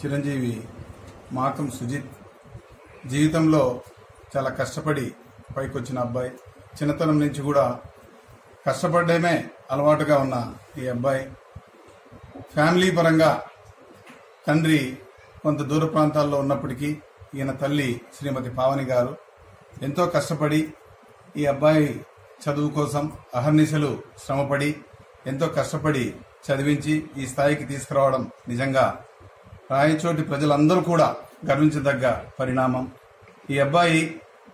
చిరంజీవి మాకం సుజిత్ జీవితంలో చాలా కష్టపడి పైకొచ్చిన అబ్బాయి చిన్నతనం నుంచి కూడా కష్టపడమే అలవాటుగా ఉన్న ఈ అబ్బాయి ఫ్యామిలీ పరంగా తండ్రి కొంత దూర ప్రాంతాల్లో ఉన్నప్పటికీ ఈయన తల్లి శ్రీమతి పావని గారు ఎంతో కష్టపడి ఈ అబ్బాయి చదువు కోసం అహర్నిశలు శ్రమపడి ఎంతో కష్టపడి చదివించి ఈ స్థాయికి తీసుకురావడం నిజంగా రాయచోటి ప్రజలందరూ కూడా గర్వించదగ్గ పరిణామం ఈ అబ్బాయి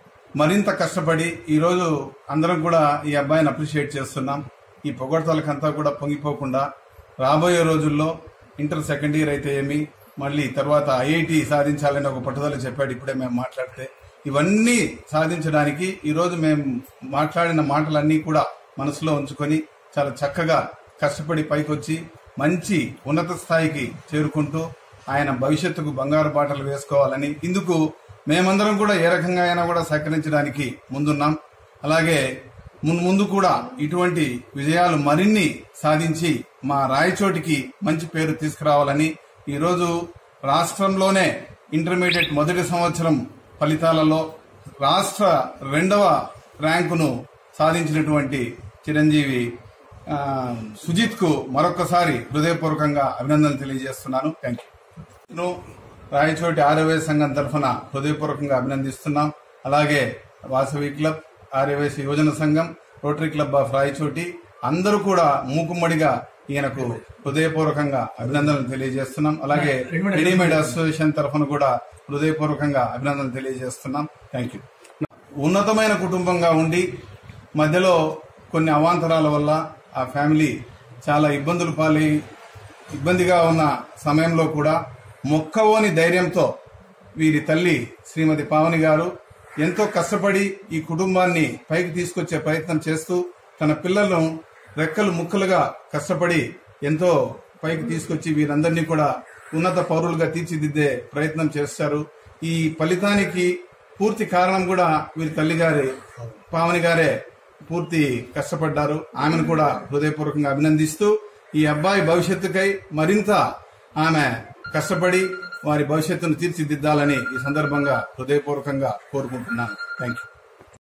మరింత కష్టపడి ఈరోజు అందరం కూడా ఈ అబ్బాయిని అప్రిషియేట్ చేస్తున్నాం ఈ పొగడ్తలకంతా కూడా పొంగిపోకుండా రాబోయే రోజుల్లో ఇంటర్ సెకండ్ ఇయర్ అయితే ఏమి మళ్ళీ తర్వాత ఐఐటి సాధించాలని ఒక పట్టుదల చెప్పాడు ఇప్పుడే మేము మాట్లాడితే ఇవన్నీ సాధించడానికి ఈరోజు మేము మాట్లాడిన మాటలన్నీ కూడా మనసులో ఉంచుకొని చాలా చక్కగా కష్టపడి పైకొచ్చి మంచి ఉన్నత స్థాయికి చేరుకుంటూ ఆయన భవిష్యత్తుకు బంగారు బాటలు వేసుకోవాలని ఇందుకు మేమందరం కూడా ఏ రకంగా అయినా కూడా సహకరించడానికి ముందున్నాం అలాగే మున్ ముందు కూడా ఇటువంటి విజయాలు మరిన్ని సాధించి మా రాయచోటికి మంచి పేరు తీసుకురావాలని ఈరోజు రాష్ట్రంలోనే ఇంటర్మీడియట్ మొదటి సంవత్సరం ఫలితాలలో రాష్ట్ర రెండవ ర్యాంకును సాధించినటువంటి చిరంజీవి ఆ, సుజిత్ కు మరొకసారి హృదయపూర్వకంగా అభినందనలు తెలియజేస్తున్నాను థ్యాంక్ యూ రాయచోటి ఆర్యవేశ సంఘం తరఫున హృదయపూర్వకంగా అభినందిస్తున్నాం అలాగే వాసవి క్లబ్ ఆర్యవేశ యువజన సంఘం రోటరీ క్లబ్ ఆఫ్ రాయచోటి అందరూ కూడా మూకుమ్మడిగా ఈయనకు హృదయపూర్వకంగా అభినందనలు తెలియజేస్తున్నాం అలాగే రెడీమేడ్ అసోసియేషన్ తరఫున కూడా హృదయపూర్వకంగా అభినందనలు తెలియజేస్తున్నాం థ్యాంక్ యూ ఉన్నతమైన కుటుంబంగా ఉండి మధ్యలో కొన్ని అవాంతరాల వల్ల ఆ ఫ్యామిలీ చాలా ఇబ్బందులు పాలి ఇబ్బందిగా ఉన్న సమయంలో కూడా మొక్కవోని ధైర్యంతో వీరి తల్లి శ్రీమతి పావని గారు ఎంతో కష్టపడి ఈ కుటుంబాన్ని పైకి తీసుకొచ్చే ప్రయత్నం చేస్తూ తన పిల్లలను రెక్కలు ముక్కలుగా కష్టపడి ఎంతో పైకి తీసుకొచ్చి వీరందరినీ కూడా ఉన్నత పౌరులుగా తీర్చిదిద్దే ప్రయత్నం చేస్తారు ఈ ఫలితానికి పూర్తి కారణం కూడా వీరి తల్లి గారి పావని గారే పూర్తి కష్టపడ్డారు ఆమెను కూడా హృదయపూర్వకంగా అభినందిస్తూ ఈ అబ్బాయి భవిష్యత్తుకై మరింత ఆమె కష్టపడి వారి భవిష్యత్తును తీర్చిదిద్దాలని ఈ సందర్భంగా హృదయపూర్వకంగా కోరుకుంటున్నాను థ్యాంక్ యూ